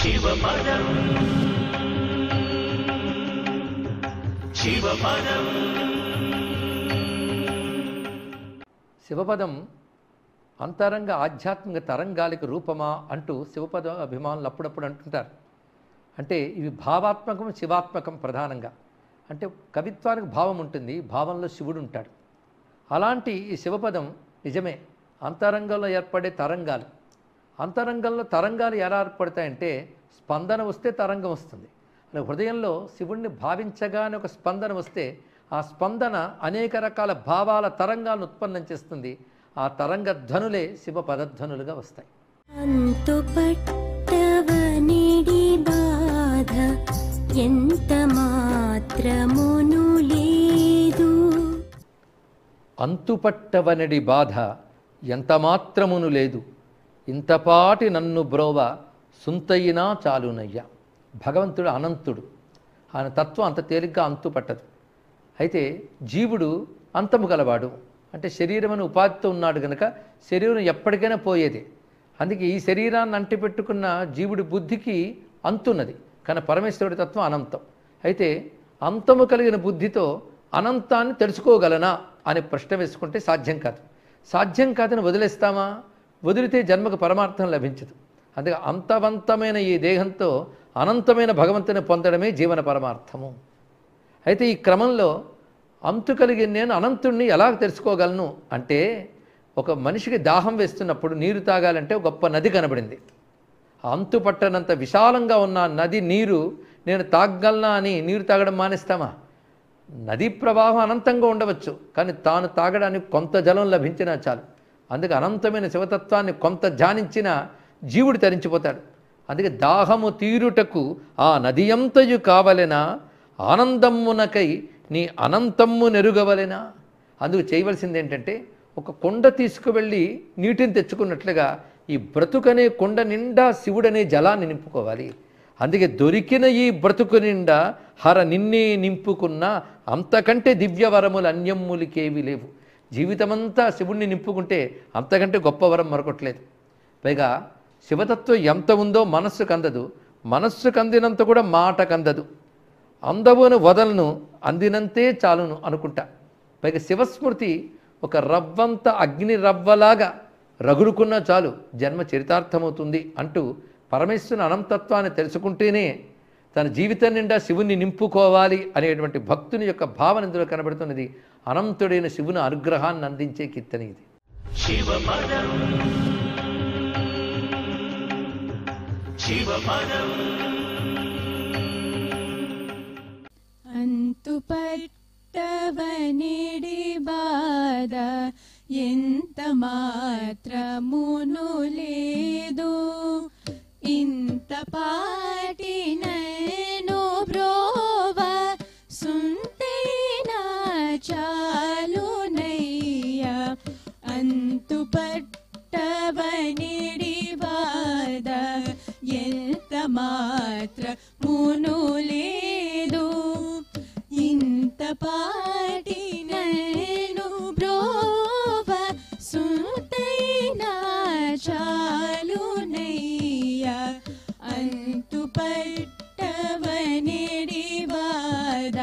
శివపదం శివపదం శివపదం అంతరంగ ఆధ్యాత్మిక తరంగాలికి రూపమా అంటూ శివపద అభిమానులు అప్పుడప్పుడు అంటుంటారు అంటే ఇవి భావాత్మకం శివాత్మకం ప్రధానంగా అంటే కవిత్వానికి భావం ఉంటుంది భావంలో శివుడు ఉంటాడు అలాంటి ఈ శివపదం నిజమే అంతరంగంలో ఏర్పడే తరంగాలు అంతరంగంలో తరంగాలు ఎలా ఏర్పడతాయంటే స్పందన వస్తే తరంగం వస్తుంది అలా హృదయంలో శివుణ్ణి భావించగానే ఒక స్పందన వస్తే ఆ స్పందన అనేక రకాల భావాల తరంగాలను ఉత్పన్నం చేస్తుంది ఆ తరంగ ధ్వనులే శివ పదధ్వనులుగా వస్తాయి అంతుపట్టవనిడి బాధ ఎంత మాత్రమును లేదు అంతుపట్టవనడి బాధ ఎంతమాత్రమును లేదు ఇంతపాటి నన్ను బ్రోవ సుంతయినా చాలునయ్యా భగవంతుడు అనంతుడు ఆయన తత్వం అంత తేలిగ్గా అంతుపట్టదు అయితే జీవుడు అంతము గలవాడు అంటే శరీరం అనే ఉపాధితో ఉన్నాడు కనుక శరీరం ఎప్పటికైనా పోయేది అందుకే ఈ శరీరాన్ని అంటిపెట్టుకున్న జీవుడి బుద్ధికి అంతున్నది కానీ పరమేశ్వరుడి తత్వం అనంతం అయితే అంతము కలిగిన బుద్ధితో అనంతాన్ని తెలుసుకోగలనా అనే ప్రశ్న వేసుకుంటే సాధ్యం కాదు సాధ్యం కాదని వదిలేస్తామా వదిలితే జన్మకు పరమార్థం లభించదు అందుకే అంతవంతమైన ఈ దేహంతో అనంతమైన భగవంతుని పొందడమే జీవన పరమార్థము అయితే ఈ క్రమంలో అంతు కలిగిన నేను అనంతుణ్ణి ఎలా తెలుసుకోగలను అంటే ఒక మనిషికి దాహం వేస్తున్నప్పుడు నీరు తాగాలంటే ఒక గొప్ప నది కనబడింది ఆ అంతు పట్టనంత విశాలంగా ఉన్న ఆ నది నీరు నేను తాగలనా అని నీరు తాగడం మానేస్తామా నదీ ప్రవాహం అనంతంగా ఉండవచ్చు కానీ తాను తాగడానికి కొంత జలం లభించినా చాలు అందుకే అనంతమైన శివతత్వాన్ని కొంత ధ్యానించిన జీవుడు తరించిపోతాడు అందుకే దాహము తీరుటకు ఆ నదియంతయు కావలెనా ఆనందమ్మునకై నీ అనంతమ్ము నెరుగవలెనా అందుకు చేయవలసింది ఏంటంటే ఒక కొండ తీసుకువెళ్ళి నీటిని తెచ్చుకున్నట్లుగా ఈ బ్రతుకనే కొండ నిండా శివుడనే జలాన్ని నింపుకోవాలి అందుకే దొరికిన ఈ బ్రతుకు నిండా హర నిన్నే నింపుకున్న అంతకంటే దివ్యవరములు అన్యమ్ములకేవి లేవు జీవితమంతా శివుణ్ణి నింపుకుంటే అంతకంటే గొప్ప వరం మరొకట్లేదు పైగా శివతత్వం ఎంత ఉందో మనస్సుకు అందదు మనస్సుకు అందినంత కూడా మాటకు అందదు అందవును వదలను అందినంతే చాలును అనుకుంటా పైగా శివస్మృతి ఒక రవ్వంత అగ్ని రవ్వలాగా రగులుకున్నా చాలు జన్మ చరితార్థమవుతుంది అంటూ పరమేశ్వరుని అనంతత్వాన్ని తెలుసుకుంటేనే తన జీవితం నిండా శివుని నింపుకోవాలి అనేటువంటి భక్తుని యొక్క భావన ఇందులో కనబడుతున్నది అనంతుడైన శివుని అనుగ్రహాన్ని అందించే కీర్తన ఇది శివపదం శివపదం అంతుపట్టవనిడి బాధ ఎంత మాత్రమును లేదు ఇంత పాటి నేను బ్రోవ సుంతైన చాలునయ్యా అంతుపట్టవనిడి బాధ ఎంత మాత్రమును లేదు ఇంత పాటి నేను బ్రోవ సుతైన చాలునయ్యా అంతు పట్టవనిడి బాధ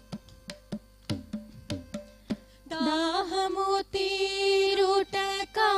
దాహము తీరుట కా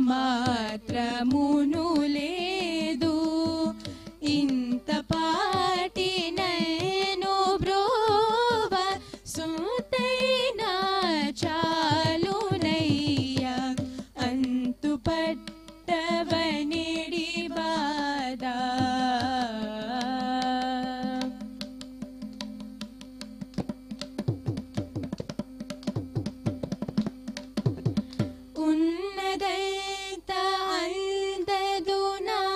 మాత్రమును లేదు ఇంత పాటి నేను బ్రోవ సుతైన చాలునయ్యా అంతు పట్టవనిడి బాధ ఉన్నదైత అందదునా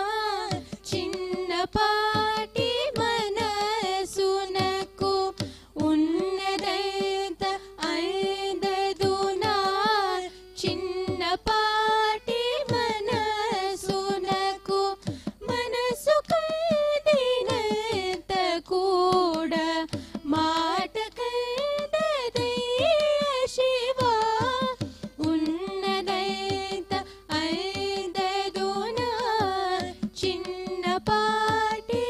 చిన్నపాటి మనసునకు ఉన్నదైత అందదునా చిన్నపాటి మనసునకు మనసు కదినంత కూడా మాట శివా ఉన్నదైత ఐదదున చిన్నపాటి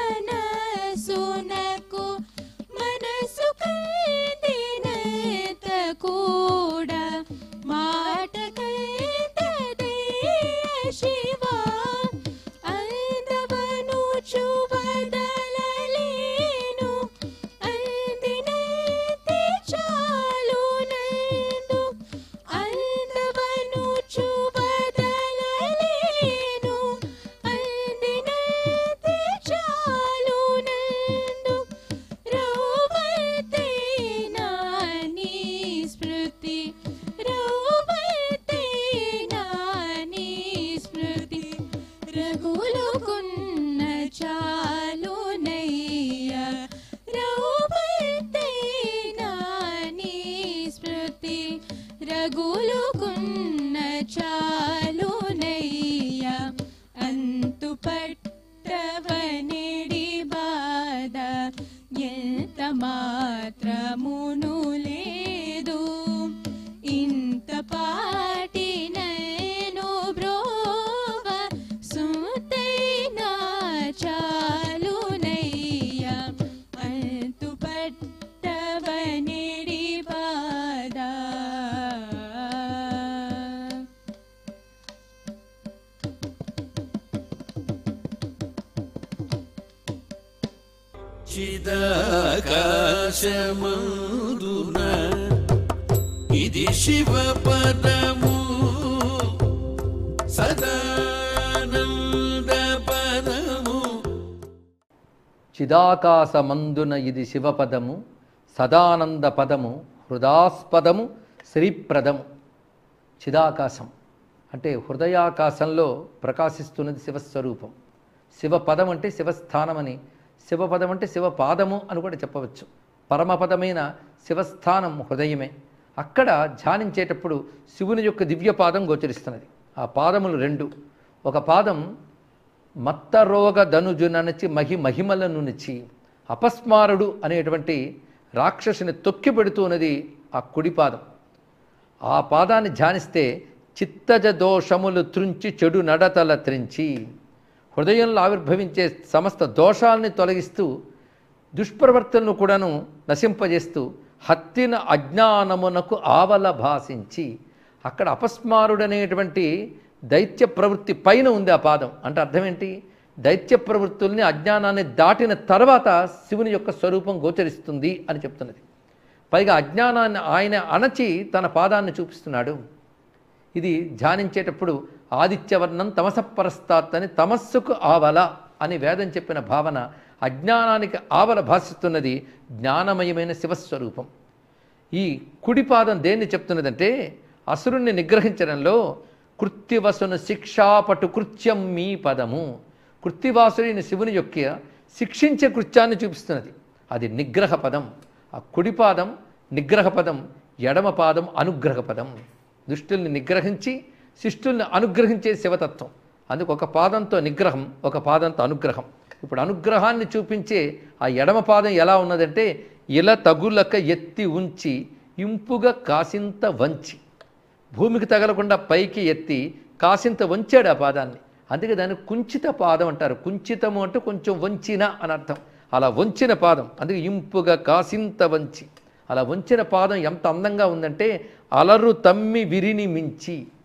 మనసునకు మనసు కదినంత కూడా మాట శివా అందవను చువదలలేను అందినైతే చాలు నందు అందవను చువదలలేను అందినైతే చాలు నందు రౌవతే నాని స్మృతి రౌవతే నాని స్మృతి రఘులుకున్న చాలు నయ్య రౌవతే నాని స్మృతి రఘులుకున్న చాలు నయ్య అంతు పట్టవనిడి బాధ ఎంత మాత్రమును లేదు ఇంత పాటి నేను బ్రోవ సుతైన చాలునయ్య అంతు పట్టవనిడి బాధ చిదాకాశమందున ఇది శివ పదము సదానంద పదము చిదాకాశమందున ఇది శివపదము సదానంద పదము హృదాస్పదము శ్రీప్రదము చిదాకాశం అంటే హృదయాకాశంలో ప్రకాశిస్తున్నది శివస్వరూపం శివపదం అంటే శివస్థానమని శివపదం అంటే శివపాదము అని కూడా చెప్పవచ్చు పరమపదమైన శివస్థానం హృదయమే అక్కడ ధ్యానించేటప్పుడు శివుని యొక్క దివ్యపాదం గోచరిస్తున్నది ఆ పాదములు రెండు ఒక పాదం మత్తరోగ ధనుజుననచి మహి మహిమలను నిచి అపస్మారుడు అనేటువంటి రాక్షసుని తొక్కి పెడుతున్నది ఆ కుడి పాదం ఆ పాదాన్ని ధ్యానిస్తే చిత్తజ దోషములు త్రుంచి చెడు నడతల త్రించి హృదయంలో ఆవిర్భవించే సమస్త దోషాలని తొలగిస్తూ దుష్ప్రవర్తనను కూడాను నశింపజేస్తూ హత్తిన అజ్ఞానమునకు ఆవల భాషించి అక్కడ అపస్మారుడనేటువంటి దైత్య ప్రవృత్తి పైన ఉంది ఆ పాదం అంటే అర్థం ఏంటి దైత్య ప్రవృత్తుల్ని అజ్ఞానాన్ని దాటిన తర్వాత శివుని యొక్క స్వరూపం గోచరిస్తుంది అని చెప్తున్నది పైగా అజ్ఞానాన్ని ఆయన అణచి తన పాదాన్ని చూపిస్తున్నాడు ఇది ధ్యానించేటప్పుడు ఆదిత్యవర్ణం తమసపరస్తాత్ అని తమస్సుకు ఆవల అని వేదం చెప్పిన భావన అజ్ఞానానికి ఆవల భాషిస్తున్నది జ్ఞానమయమైన శివస్వరూపం ఈ కుడిపాదం దేన్ని చెప్తున్నదంటే అసురుణ్ణి నిగ్రహించడంలో కృత్తివసును శిక్షాపటు కృత్యం మీ పదము కృత్తివాసుడిని శివుని యొక్క శిక్షించే కృత్యాన్ని చూపిస్తున్నది అది నిగ్రహ పదం ఆ కుడిపాదం నిగ్రహ పదం ఎడమ పాదం అనుగ్రహ పదం దుష్టుల్ని నిగ్రహించి శిష్టుల్ని అనుగ్రహించే శివతత్వం అందుకు ఒక పాదంతో నిగ్రహం ఒక పాదంతో అనుగ్రహం ఇప్పుడు అనుగ్రహాన్ని చూపించే ఆ ఎడమ పాదం ఎలా ఉన్నదంటే ఇల తగులక ఎత్తి ఉంచి ఇంపుగా కాసింత వంచి భూమికి తగలకుండా పైకి ఎత్తి కాసింత వంచాడు ఆ పాదాన్ని అందుకే దాన్ని కుంచిత పాదం అంటారు కుంచితము అంటే కొంచెం వంచిన అని అర్థం అలా వంచిన పాదం అందుకే ఇంపుగా కాసింత వంచి అలా వంచిన పాదం ఎంత అందంగా ఉందంటే అలరు తమ్మి విరిని మించి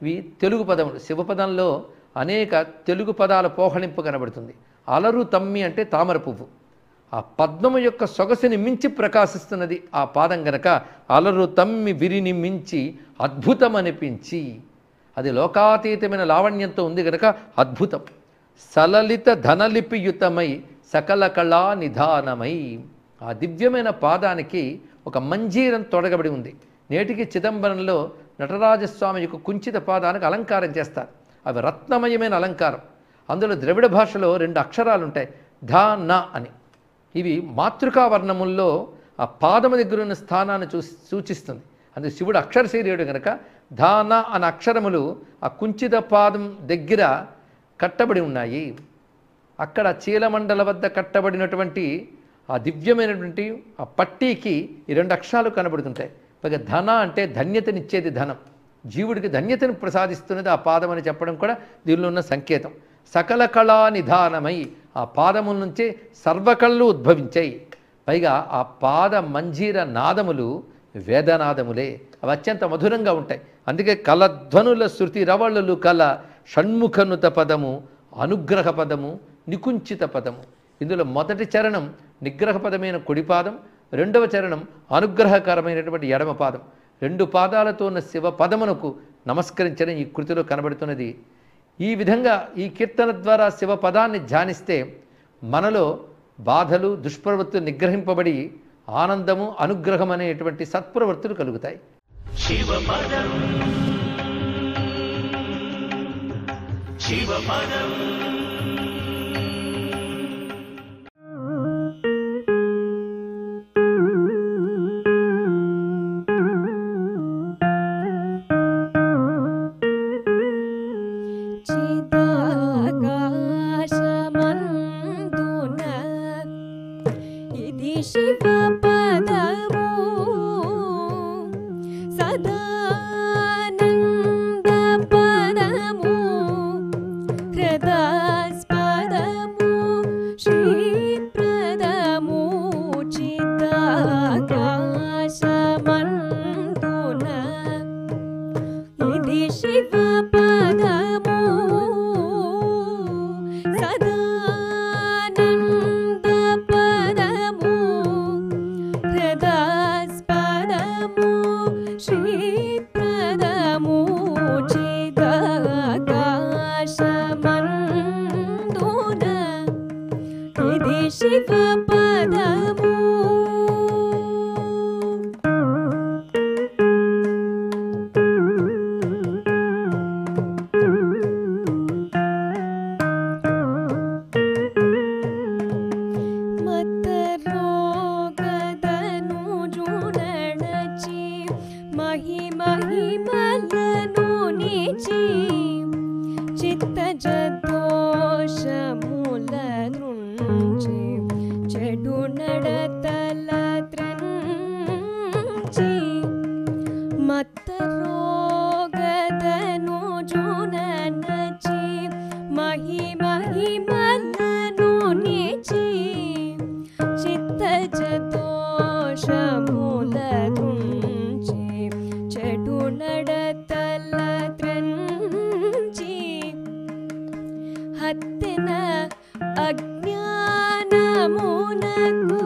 ఇవి తెలుగు పదములు శివపదంలో అనేక తెలుగు పదాల పోహళింపు కనబడుతుంది అలరు తమ్మి అంటే తామర పువ్వు ఆ పద్మము యొక్క సొగసుని మించి ప్రకాశిస్తున్నది ఆ పాదం గనక అలరు తమ్మి విరిని మించి అద్భుతమనిపించి అది లోకాతీతమైన లావణ్యంతో ఉంది గనక అద్భుతం సలలిత ధనలిపియుతమై సకల కళా నిధానమై ఆ దివ్యమైన పాదానికి ఒక మంజీరం తొడగబడి ఉంది నేటికి చిదంబరంలో నటరాజస్వామి యొక్క కుంచిత పాదానికి అలంకారం చేస్తారు అవి రత్నమయమైన అలంకారం అందులో ద్రవిడ భాషలో రెండు అక్షరాలు ఉంటాయి ధ న అని ఇవి మాతృకా వర్ణముల్లో ఆ పాదము దగ్గర ఉన్న స్థానాన్ని చూ సూచిస్తుంది అందుకే శివుడు అక్షరశీర్యుడు కనుక ధాన అనే అక్షరములు ఆ కుంచిత పాదం దగ్గర కట్టబడి ఉన్నాయి అక్కడ చీలమండల వద్ద కట్టబడినటువంటి ఆ దివ్యమైనటువంటి ఆ పట్టీకి ఈ రెండు అక్షరాలు కనబడుతుంటాయి పైగా ధన అంటే ధన్యతనిచ్చేది ధనం జీవుడికి ధన్యతను ప్రసాదిస్తున్నది ఆ పాదం అని చెప్పడం కూడా దీనిలో ఉన్న సంకేతం సకల కళా నిధానమై ఆ పాదముల నుంచే సర్వకళ్ళు ఉద్భవించాయి పైగా ఆ పాద మంజీర నాదములు వేదనాదములే అవి అత్యంత మధురంగా ఉంటాయి అందుకే కలధ్వనుల శృతి రవళులు కల షణ్ముఖనుత పదము అనుగ్రహ పదము నికుంచిత పదము ఇందులో మొదటి చరణం నిగ్రహ పదమైన కుడి పాదం రెండవ చరణం అనుగ్రహకరమైనటువంటి ఎడమ పాదం రెండు పాదాలతో ఉన్న శివ పదమునకు నమస్కరించడం ఈ కృతిలో కనబడుతున్నది ఈ విధంగా ఈ కీర్తన ద్వారా శివ పదాన్ని ధ్యానిస్తే మనలో బాధలు దుష్ప్రవృత్తులు నిగ్రహింపబడి ఆనందము అనుగ్రహం అనేటువంటి సత్ప్రవృత్తులు కలుగుతాయి శివపదం శివపదం చిదాకాశమందున ఇది శివపదము సదానంద పదము హృదస్పదము శ్రీప్రదము చిదాకాశమందున ఇది శివపదము సదానంద పదము హృదస్పదము శ్రీప్రదము చిదాకాశమందున ఇది శివపదము ಮತ್ತ ರೋಗದನು ಜುಣಣಚಿ ಮಹಿ ಮಹಿಮಲನು ನೀಚಿ ಚಿತ್ತ ಜದೋಷ ಮೂಲ ನೃಂಚಿ చెడు నడతల త్రంచి మత్త రోగదను జుననచి మహి మహిమలను నీచి చిత్త జదోషముల తుంచి చెడు నడతల త్రంచి హత్తిన అజ్ఞానమునకు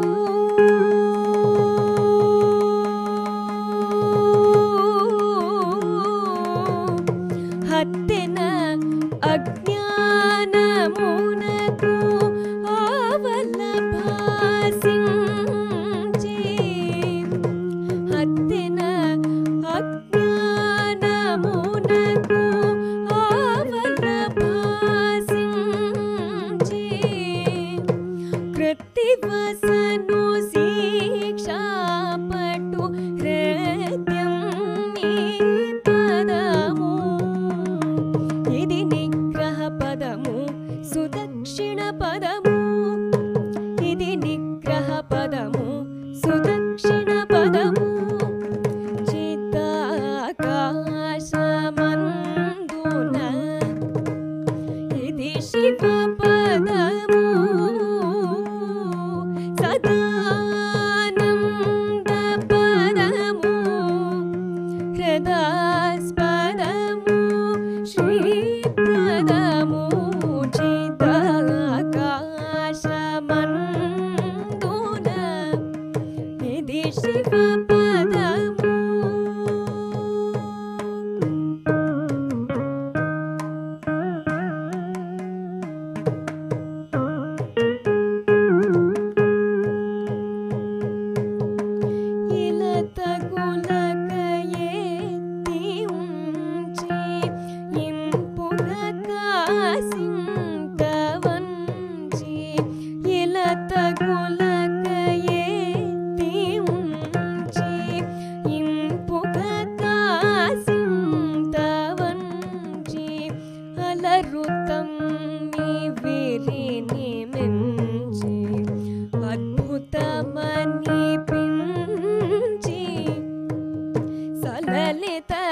హత్తిన అజ్ఞానమునకు ఆవల భాసించి హత్తిన అజ్ఞానమునకు ఆవల భాసించి కృత్తివసను శిక్షాపటు హృదయం నీ పదము ఇది నిగ్రహ పదము సుదక్షిణ పదము ఇది నిగ్రహ పదము సుదక్షిణ పదము చిత్తాకాశమందున ఇది శివ పదము సదానంద పదము హృదస్పదము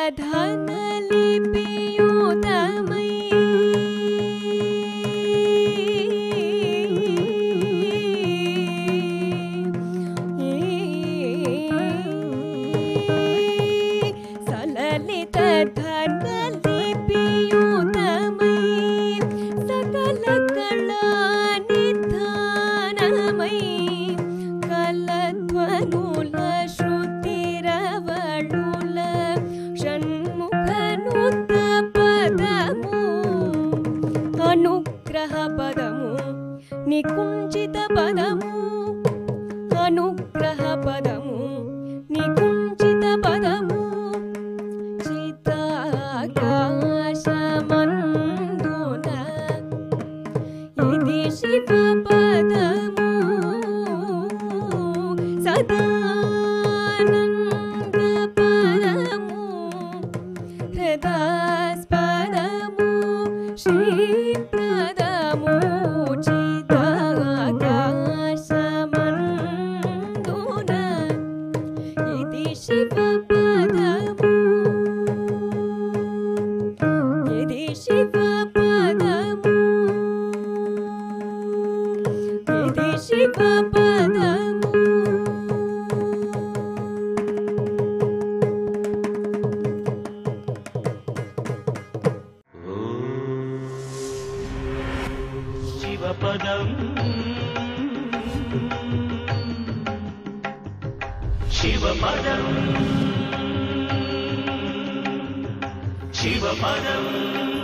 ధనలిపియుతమై సలలిత ధనలిపియుతమై సకల కళా నిధానమై కలధ్వనుల శృతిరవళుల షణ్ముఖనుత పదము అనుగ్రహ పదము నికుంచిత పదము అనుగ్రహ పదము నికుంచిత పదము చితాకాశమందున ఇది శివ పదము సదానంద పదము హృదాస్పదము శ్రీప్రదము చిదాకాశమందున ఇది శివ పదము ఇది శివ పదము ఇది శివ పదము శివపదం శివపదం శివపదం